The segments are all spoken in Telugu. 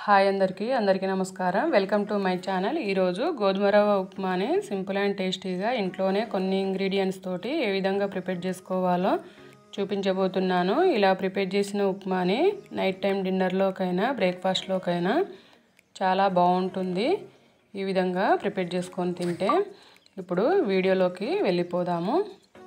హాయ్ అందరికీ అందరికీ నమస్కారం వెల్కమ్ టు మై ఛానల్ ఈరోజు గోధుమ రవ్వ ఉప్మాని సింపుల్ అండ్ టేస్టీగా ఇంట్లోనే కొన్ని ఇంగ్రీడియంట్స్ తోటి ఏ విధంగా ప్రిపేర్ చేసుకోవాలో చూపించబోతున్నాను ఇలా ప్రిపేర్ చేసిన ఉప్మాని నైట్ టైం డిన్నర్లోకైనా బ్రేక్ఫాస్ట్లోకైనా చాలా బాగుంటుంది ఈ విధంగా ప్రిపేర్ చేసుకొని తింటే ఇప్పుడు వీడియోలోకి వెళ్ళిపోదాము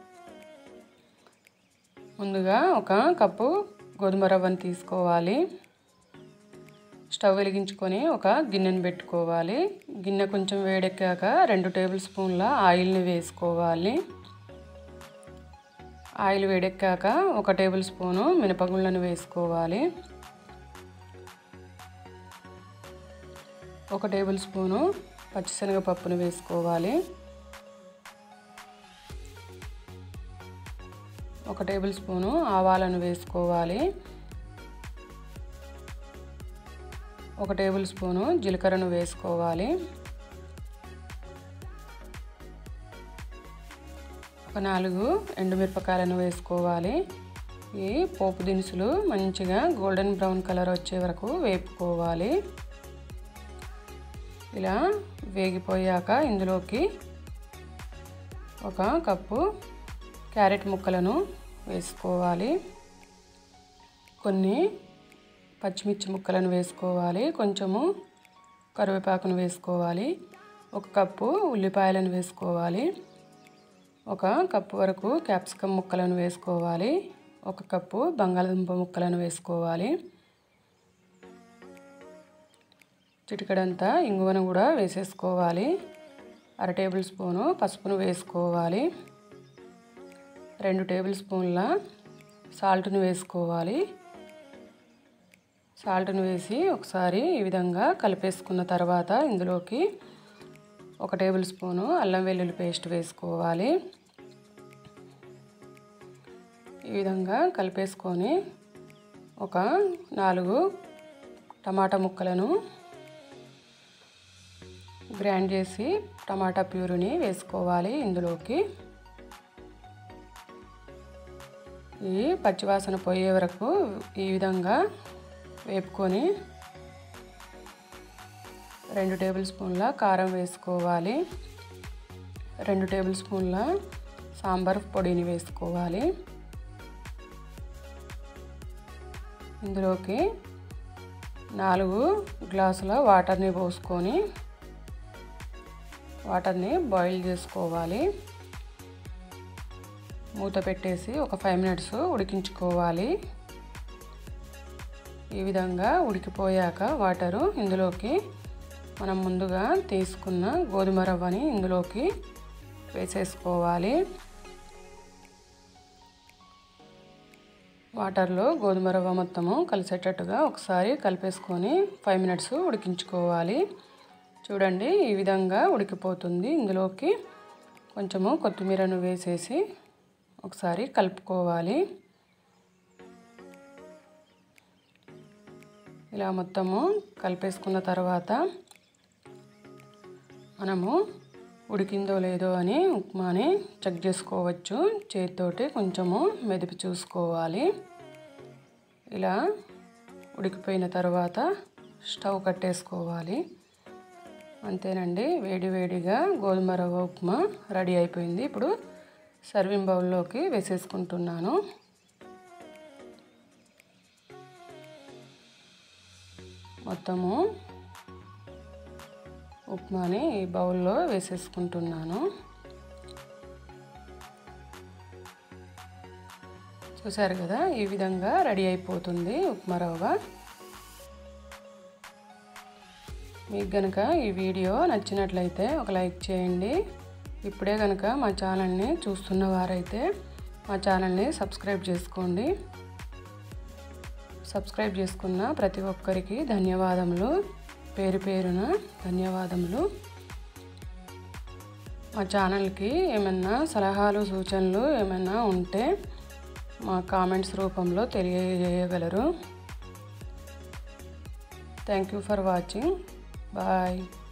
ముందుగా ఒక కప్పు గోధుమ రవ్వను తీసుకోవాలి స్టవ్ వెలిగించుకొని ఒక గిన్నెను పెట్టుకోవాలి గిన్నె కొంచెం వేడెక్కాక రెండు టేబుల్ స్పూన్ల ఆయిల్ని వేసుకోవాలి ఆయిల్ వేడెక్కాక ఒక టేబుల్ స్పూను మినపగుళ్ళను వేసుకోవాలి ఒక టేబుల్ స్పూను పచ్చిశనగపప్పును వేసుకోవాలి ఒక టేబుల్ స్పూను ఆవాలను వేసుకోవాలి ఒక టేబుల్ స్పూను జీలకర్రను వేసుకోవాలి ఒక నాలుగు ఎండుమిరపకాయలను వేసుకోవాలి ఈ పోపు దినుసులు మంచిగా గోల్డెన్ బ్రౌన్ కలర్ వచ్చే వరకు వేపుకోవాలి ఇలా వేగిపోయాక ఇందులోకి ఒక కప్పు క్యారెట్ ముక్కలను వేసుకోవాలి కొన్ని పచ్చిమిర్చి ముక్కలను వేసుకోవాలి కొంచెము కరివేపాకును వేసుకోవాలి ఒక కప్పు ఉల్లిపాయలను వేసుకోవాలి ఒక కప్పు వరకు క్యాప్సికమ్ ముక్కలను వేసుకోవాలి ఒక కప్పు బంగాళదుంప ముక్కలను వేసుకోవాలి చిటికడంతా ఇంగువను కూడా వేసేసుకోవాలి అర టేబుల్ స్పూను పసుపును వేసుకోవాలి రెండు టేబుల్ స్పూన్ల సాల్ట్ను వేసుకోవాలి సాల్ట్ను వేసి ఒకసారి ఈ విధంగా కలిపేసుకున్న తర్వాత ఇందులోకి ఒక టేబుల్ స్పూను అల్లం వెల్లుల్లి పేస్ట్ వేసుకోవాలి ఈ విధంగా కలిపేసుకొని ఒక నాలుగు టమాటా ముక్కలను గ్రైండ్ చేసి టమాటా ప్యూరిని వేసుకోవాలి ఇందులోకి ఈ పచ్చివాసన పోయే వరకు ఈ విధంగా వేపుకొని రెండు టేబుల్ స్పూన్ల కారం వేసుకోవాలి రెండు టేబుల్ స్పూన్ల సాంబార్ పొడిని వేసుకోవాలి ఇందులోకి నాలుగు గ్లాసుల వాటర్ని పోసుకొని వాటర్ని బాయిల్ చేసుకోవాలి మూత పెట్టేసి ఒక ఫైవ్ మినిట్స్ ఉడికించుకోవాలి ఈ విధంగా ఉడికిపోయాక వాటరు ఇందులోకి మనం ముందుగా తీసుకున్న గోధుమ రవ్వని ఇందులోకి వేసేసుకోవాలి వాటర్లో గోధుమ రవ్వ మొత్తము కలిసేటట్టుగా ఒకసారి కలిపేసుకొని ఫైవ్ మినిట్స్ ఉడికించుకోవాలి చూడండి ఈ విధంగా ఉడికిపోతుంది ఇందులోకి కొంచెము కొత్తిమీరను వేసేసి ఒకసారి కలుపుకోవాలి ఇలా మొత్తము కలిపేసుకున్న తర్వాత మనము ఉడికిందో లేదో అని ఉప్మాని చెక్ చేసుకోవచ్చు చేతితోటి కొంచెము మెదిపి చూసుకోవాలి ఇలా ఉడికిపోయిన తర్వాత స్టవ్ కట్టేసుకోవాలి అంతేనండి వేడి వేడిగా గోధుమ రవ్వ ఉప్మా రెడీ అయిపోయింది ఇప్పుడు సర్వింగ్ బౌల్లోకి వేసేసుకుంటున్నాను మొత్తము ఉప్మాని ఈ బౌల్లో వేసేసుకుంటున్నాను చూసారు కదా ఈ విధంగా రెడీ అయిపోతుంది ఉప్మా రవ్వ మీకు కనుక ఈ వీడియో నచ్చినట్లయితే ఒక లైక్ చేయండి ఇప్పుడే కనుక మా ఛానల్ని చూస్తున్న వారైతే మా ఛానల్ని సబ్స్క్రైబ్ చేసుకోండి సబ్స్క్రైబ్ చేసుకున్న ప్రతి ఒక్కరికి ధన్యవాదములు పేరు పేరున ధన్యవాదములు మా ఛానల్కి ఏమైనా సలహాలు సూచనలు ఏమైనా ఉంటే మా కామెంట్స్ రూపంలో తెలియజేయగలరు thank you for watching bye